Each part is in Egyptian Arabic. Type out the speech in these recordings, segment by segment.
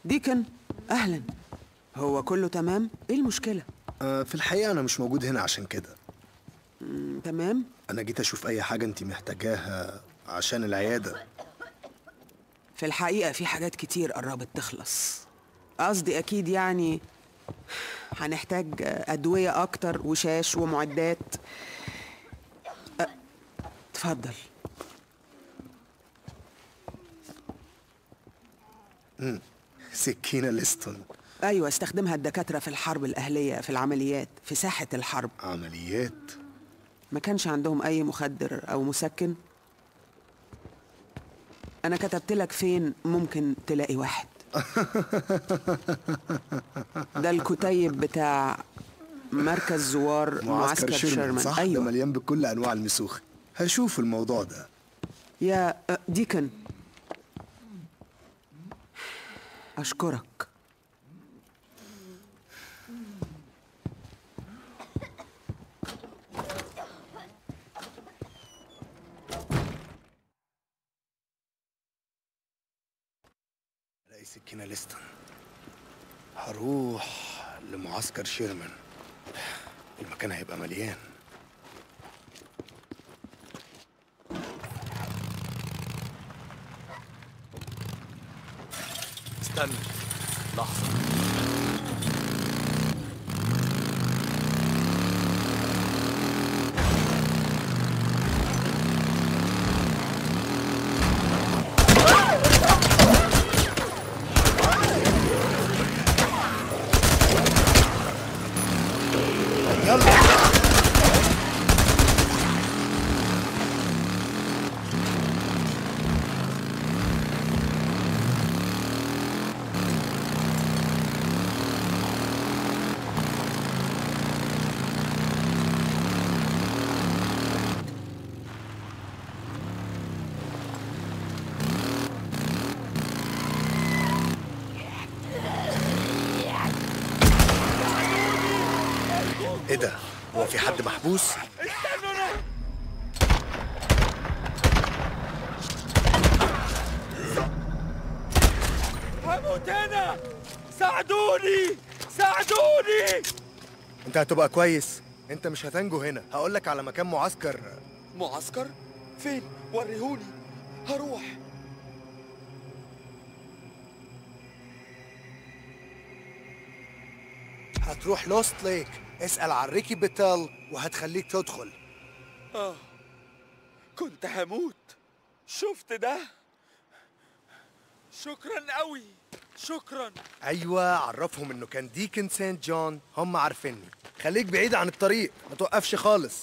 ديكن اهلا هو كله تمام ايه المشكله آه في الحقيقة أنا مش موجود هنا عشان كده م، تمام أنا جيت أشوف أي حاجة أنت محتاجاها عشان العيادة في الحقيقه في حاجات كتير قربت تخلص قصدي اكيد يعني هنحتاج ادويه اكتر وشاش ومعدات أ- اتفضل سكينة ليستون ايوه استخدمها الدكاتره في الحرب الاهليه في العمليات في ساحه الحرب عمليات ما كانش عندهم اي مخدر او مسكن انا كتبت لك فين ممكن تلاقي واحد ده الكتيب بتاع مركز زوار معسكر شيرمان صح؟ ده ايوه مليان بكل أنواع المسوخ هشوف الموضوع ده يا أه، ديكن اشكرك الاقي سكينة ليستون هروح لمعسكر شيرمان المكان هيبقى مليان استنى لحظة إيه ده؟ هو في حد محبوس؟ هموت هنا ساعدوني ساعدوني أنت هتبقى كويس أنت مش هتنجو هنا هقولك على مكان معسكر معسكر فين وريهوني هروح هتروح لوست ليك اسأل عن ريكي بيتال وهتخليك تدخل آه كنت هموت شفت ده شكرا قوي شكرا ايوه عرفهم انه كان ديكن سانت جون هم عارفيني خليك بعيد عن الطريق ما توقفش خالص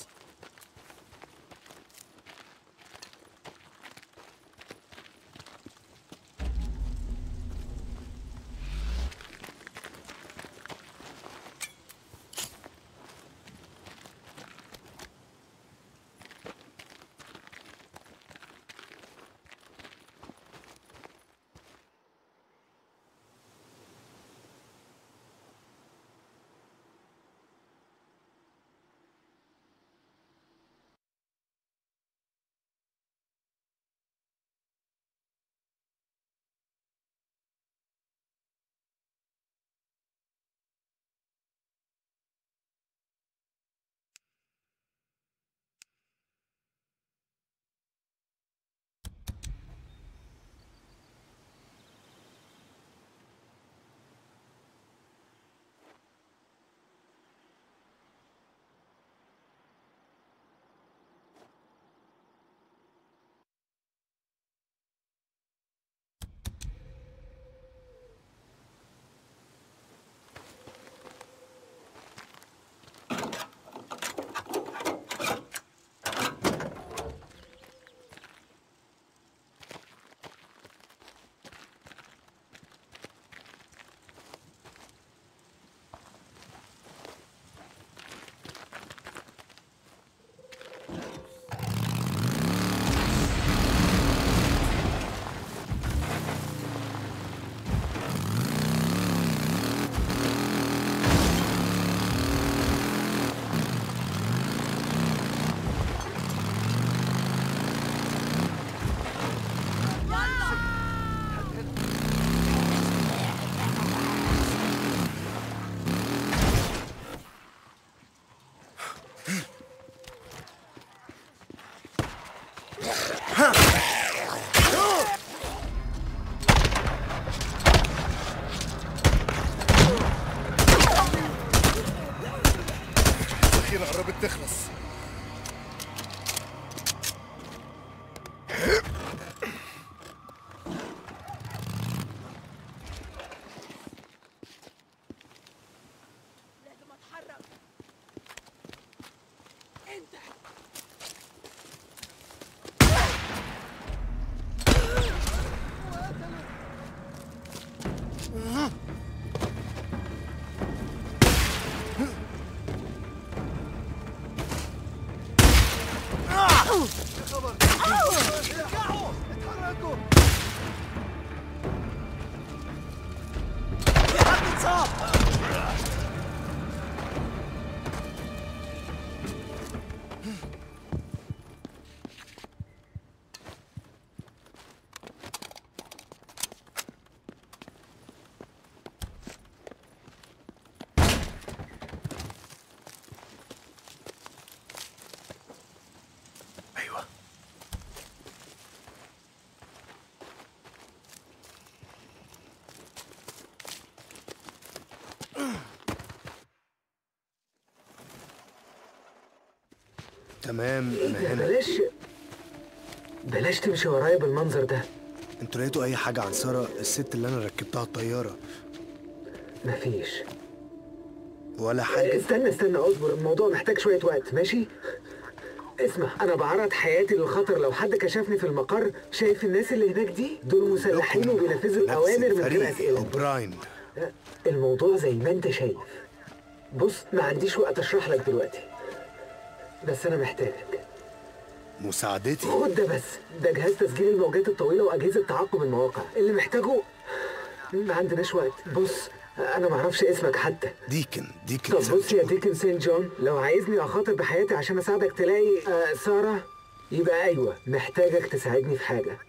تمام انا هنا بلاش بلاش تمشي ورايا بالمنظر ده انتوا لقيتوا اي حاجه عن ساره الست اللي انا ركبتها الطياره مفيش ولا حاجه استنى استنى اصبر الموضوع محتاج شوية وقت ماشي اسمع انا بعرض حياتي للخطر لو حد كشفني في المقر شايف الناس اللي هناك دي دول مسلحين وبينفذوا نفس الاوامر من غير الفريق اسئله اوبراين الموضوع زي ما انت شايف بص ما عنديش وقت اشرح لك دلوقتي بس انا محتاجك مساعدتي خد ده بس ده جهاز تسجيل الموجات الطويلة وأجهزة تعقب المواقع اللي محتاجه ما عندناش وقت بص أنا معرفش اسمك حتى ديكن ديكن طب سان بص يا جون. ديكن سين جون لو عايزني أخاطر بحياتي عشان أساعدك تلاقي آه سارة يبقى أيوة محتاجك تساعدني في حاجة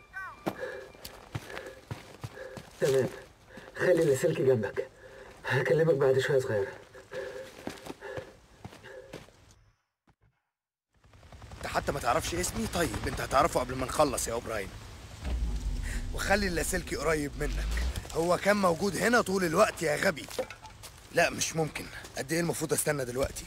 تمام خلي اللاسلكي جنبك هكلمك بعد شوية صغيرة انت حتى ما تعرفش اسمي طيب انت هتعرفه قبل ما نخلص يا اوبراين وخلي اللاسلكي قريب منك هو كان موجود هنا طول الوقت يا غبي لا مش ممكن قد ايه المفروض استنى دلوقتي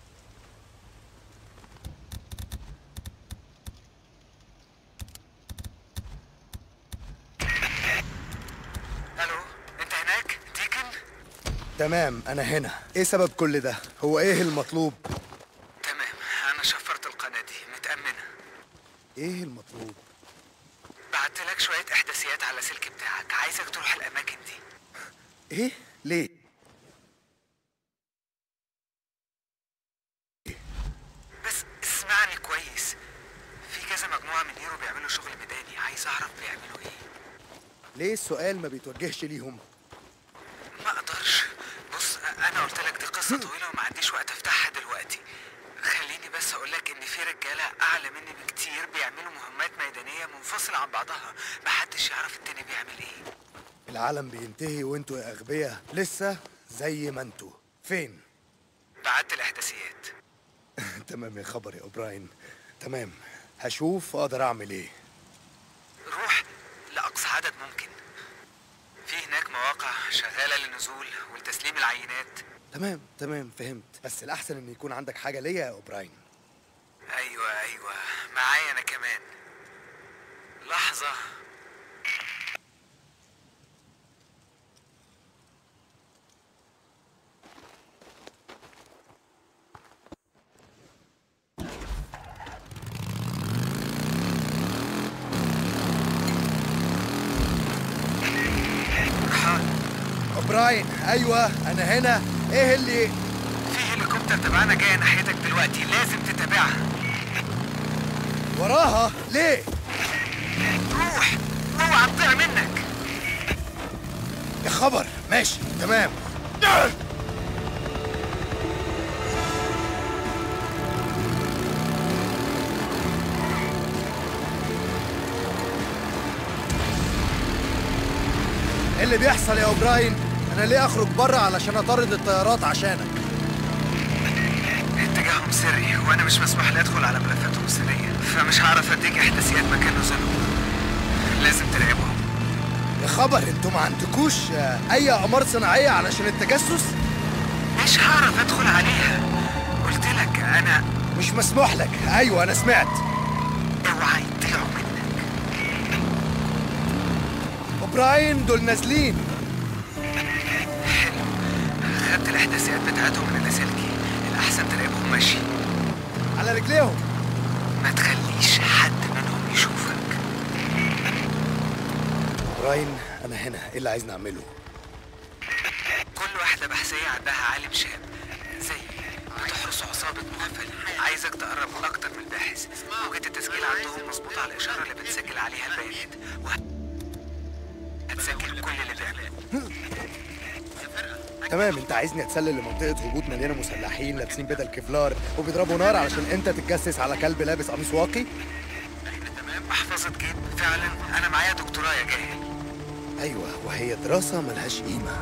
الو انت هناك ديكن تمام انا هنا ايه سبب كل ده هو ايه المطلوب تمام انا شفرت القناه دي متامنه ايه المطلوب بعت لك شويه احداثيات على السلك بتاعك عايزك تروح الاماكن دي ايه ليه بس اسمعني كويس في كذا مجموعه من هيرو بيعملوا شغل ميداني عايز اعرف بيعملوا ايه ليه السؤال ما بيتوجهش ليهم ما اقدرش بص انا قلت لك دي قصه طويله وما عنديش وقت افتحها دلوقتي خليني بس اقول لك ان في رجاله اعلى مني بكتير بيعملوا مهمات ميدانيه منفصله عن بعضها محدش يعرف التاني بيعمل ايه العالم بينتهي وانتوا يا اغبياء لسه زي ما انتوا فين بعت الاحداثيات تمام يا خبر يا اوبراين تمام هشوف اقدر اعمل ايه روح لأقصى عدد ممكن في هناك مواقع شغالة للنزول ولتسليم العينات تمام تمام فهمت بس الاحسن ان يكون عندك حاجه ليا يا اوبراين أيوة أيوة معايا أنا كمان لحظة فرحان اوبراين ايوه انا هنا ايه اللي في هليكوبتر تبعنا جاية ناحيتك دلوقتي لازم تتابعها وراها ليه روح اوعى تضيع منك يا خبر ماشي تمام ايه اللي بيحصل يا اوبراين انا ليه اخرج بره علشان اطارد الطيارات عشانك اتجاههم سري وانا مش مسموح لي ادخل على ملفاتهم السريه فمش هعرف اديك احداثيات مكان نزولهم لازم تراقبهم يا خبر انتوا ما عندكوش آه، اي اقمار صناعيه علشان التجسس مش هعرف ادخل عليها قلت لك انا مش مسموح لك ايوه انا سمعت اوعى يطلعوا منك اوبراين دول نازلين حلو خدت الاحداثيات بتاعتهم من اللاسلكي الاحسن تراقبهم ماشي على رجليهم ما تخليش حد منهم يشوفك اوبراين انا هنا ايه اللي عايز نعمله كل واحدة بحثية عندها عالم شاب زي بتحرس عصابة مغفل عايزك تقرب أكتر من الباحث موجة التسجيل عندهم مظبوطة على الإشارة اللي بتسجل عليها البيانات وهتسجل كل اللي بيعمله تمام انت عايزني اتسلل لمنطقه هبوط مليانه مسلحين لابسين بدل كفلار وبيضربوا نار علشان انت تتجسس على كلب لابس قميص واقي تمام محفظة جيب فعلا أنا معايا دكتوراه يا جاهل ايوه وهي دراسه ملهاش قيمه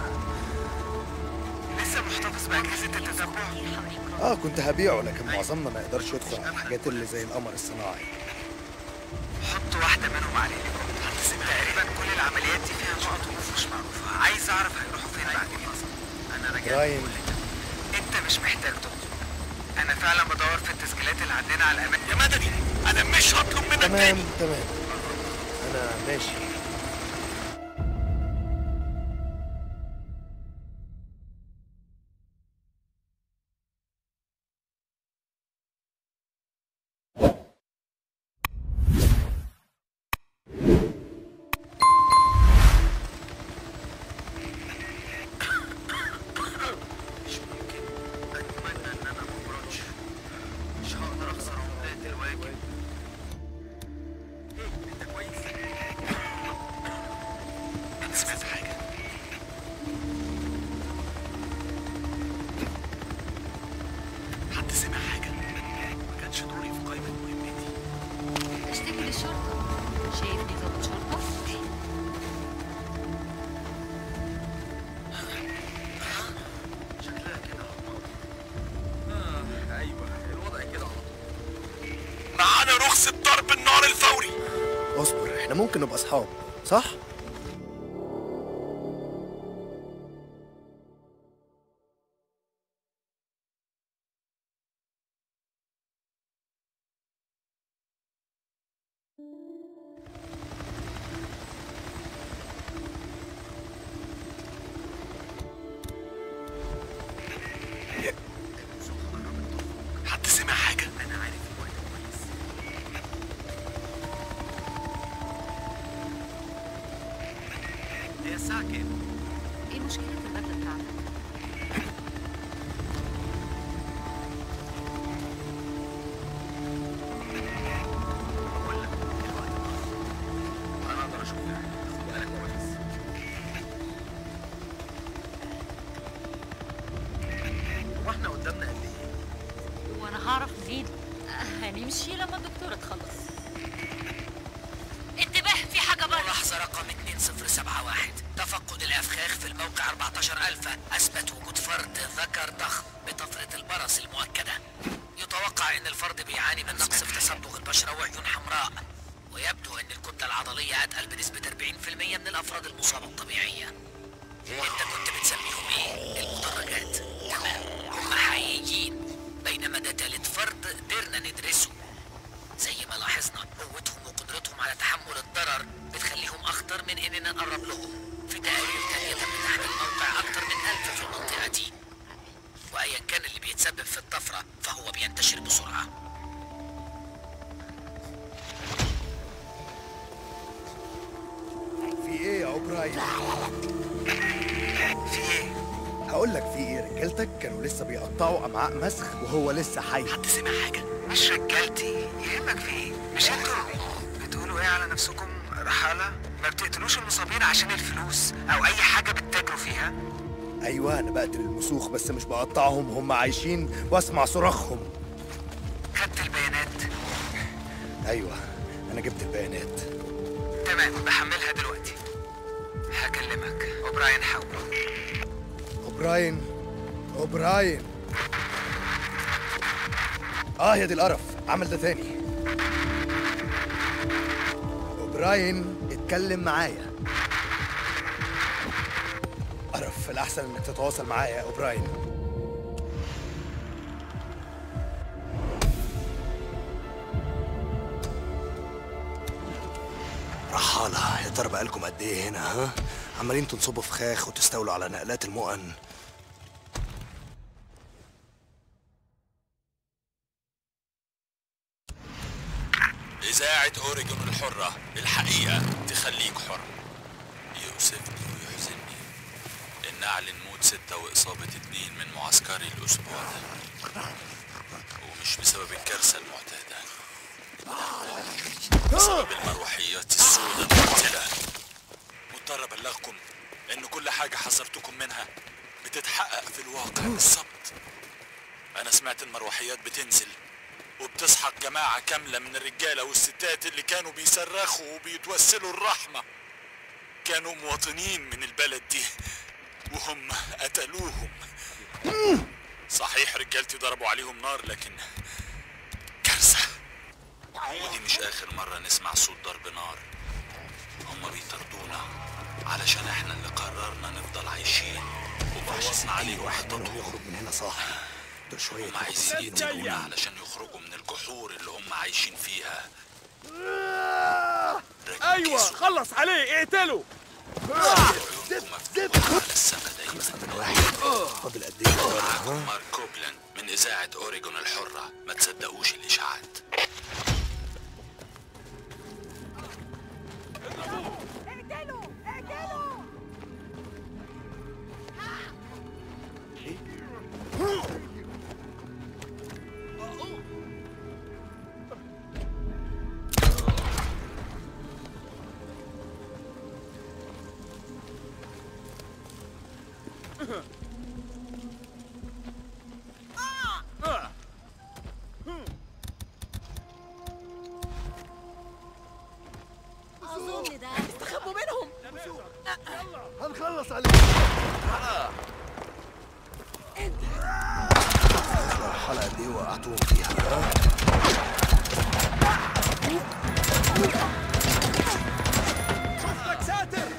لسه محتفظ بأجهزة التتبع اه كنت هبيعه لكن معظمنا ما يقدرش يدخل على الحاجات اللي زي القمر الصناعي حط واحدة منهم على الهليكوبتر تقريبا كل العمليات دي فيها نقط وقوف مش معروفة عايز أعرف هيروحوا فين بعد كده أنا رجعت براين أنت مش محتاج تطلب انا فعلا بدور في التسجيلات اللي عندنا على الاماكن يا مدني انا مش هطلب منك تمام تمام انا ماشي مش ممكن اتمنى ان انا مبردش مش هقدر اخسر عملات الواجب ايه انت كويس انا سمعت حاجه حد سمع حاجه ما كانش دوري في قائمه مهمتي اشتكي للشرطة شايفني ضابط شرطة؟ شكلها كده اه ايوه الوضع كده على طول معانا رخصة ضرب النار الفوري اصبر احنا ممكن نبقى اصحاب صح حد سمع حاجة؟ أنا عارف الوقت كويس هي الساعة كام؟ ايه مشكلة البدلة بتاعتك؟ بقول لك الوقت اتأخر أنا أقدر أشوف يعني خد بالك كويس هو إحنا قدامنا قد إيه؟ وانا هعرف منين؟ هنمشي لما الدكتور تخلص انتباه في حاجة بره ملاحظة رقم 2071 تفقد الأفخاخ في الموقع 14000 أثبت وجود فرد ذكر ضخم بطفرة البرص المؤكدة يتوقع أن الفرد بيعاني من نقص في تصبغ البشرة وعيون حمراء ويبدو أن الكتلة العضلية أتقل بنسبة 40% من الأفراد المصابة الطبيعية أنت كنت بتسميهم إيه؟ المدرجات تمام هم حقيقيين بينما ده تالت فرد قدرنا ندرسه زي ما لاحظنا قوتهم وقدرتهم على تحمل الضرر بتخليهم أخطر من إننا نقرب لهم في تقارير تانية تم تحت الموقع أكتر من ألف في المنطقة دي وأيا كان اللي بيتسبب في الطفرة فهو بينتشر بسرعة في ايه يا اوبراين في إيه؟ هقول لك في ايه رجالتك كانوا لسه بيقطعوا امعاء مسخ وهو لسه حي حد سمع حاجة؟ مش رجالتي يهمك في إيه؟ مش انتوا بتقولوا إيه على نفسكم رحالة؟ ما بتقتلوش المصابين عشان الفلوس أو أي حاجة بتتاجروا فيها؟ ايوه انا بقتل المسوخ بس مش بقطعهم هم عايشين واسمع صراخهم خدت البيانات ايوه انا جبت البيانات تمام بحملها دلوقتي هكلمك اوبراين حاول اوبراين اوبراين اه يا دي القرف عمل ده تاني اوبراين اتكلم معايا قرف الاحسن انك تتواصل معايا يا اوبراين رحالة يا ترى بقالكم قد ايه هنا ها؟ عمالين تنصبوا فخاخ وتستولوا على نقلات المؤن إذاعة أوريجون الحرة الحقيقة تخليك حر يؤسفني ويحزنني إن أعلن موت ستة وإصابة اتنين من معسكري الأسبوع ده ومش بسبب الكارثة المعتادة بسبب المروحيات السوداء المقتلة مضطر أبلغكم إن كل حاجة حذرتكم منها بتتحقق في الواقع بالظبط أنا سمعت المروحيات بتنزل وبتصحى جماعة كاملة من الرجالة والستات اللي كانوا بيصرخوا وبيتوسلوا الرحمة كانوا مواطنين من البلد دي وهم قتلوهم صحيح رجالتي ضربوا عليهم نار لكن كارثة ودي مش آخر مرة نسمع صوت ضرب نار هم بيطردونا علشان احنا اللي قررنا نفضل عايشين وبوظنا عليهم واحد منهم خططهم يخرج من هنا صاحي دول شويه هم عايزين يقتلونا علشان يخرجوا من الجحور اللي هم عايشين فيها ايوه خلص عليه اقتله عيونكم مفتوحة على السما دايما واحد فاضل قد ايه معاكم مارك كوبلاند من إذاعة أوريجون الحرة ما تصدقوش الإشاعات أظن ده استخبوا منهم هنخلص عليه الحلقه قد ايه وقعتوهم فيها ها؟ شفتك ساتر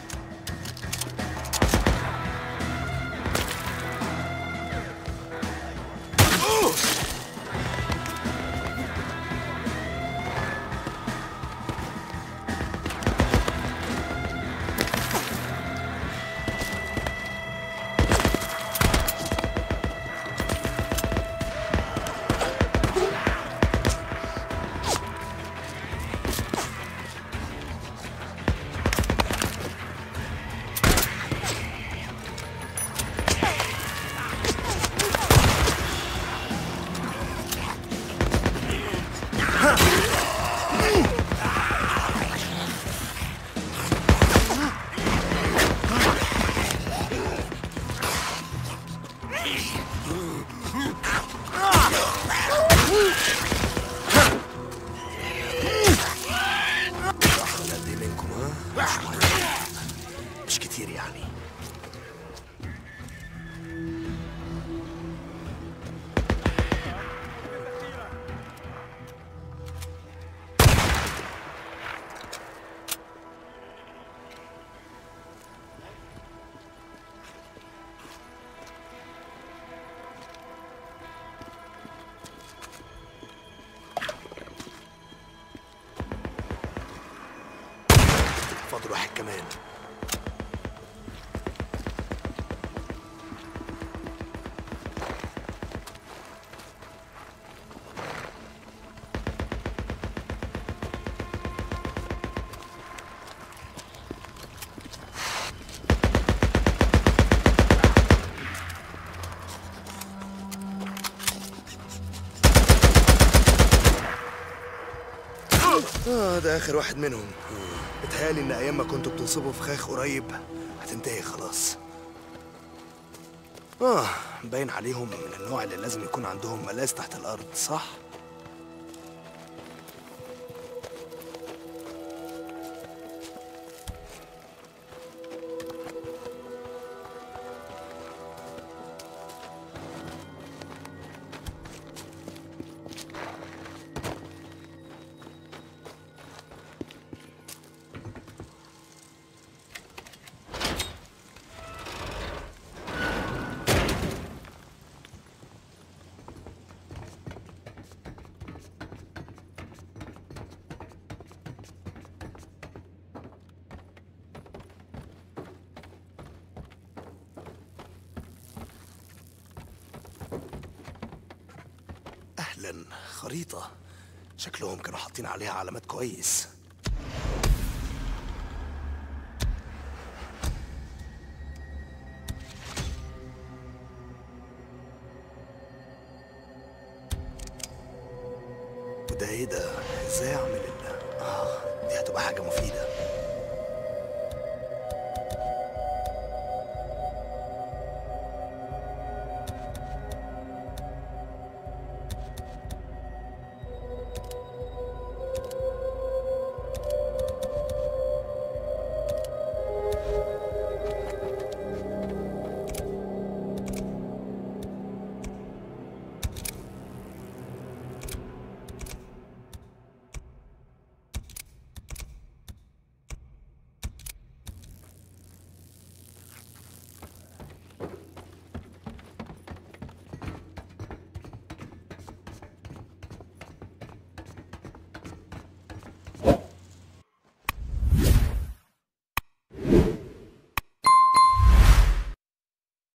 الحلقه قد ايه منكم ها؟ مش مهم. مش كتير يعني فاضل واحد كمان اه ده اخر واحد منهم بتهيألي ان ايام ما كنتوا بتنصبوا فخاخ قريب هتنتهي خلاص اه باين عليهم من النوع اللي لازم يكون عندهم ملاذ تحت الارض صح اهلا خريطة شكلهم كانوا حاطين عليها علامات كويس وده ايه ده ازاي اعمل ال- اه دي هتبقى حاجة مفيدة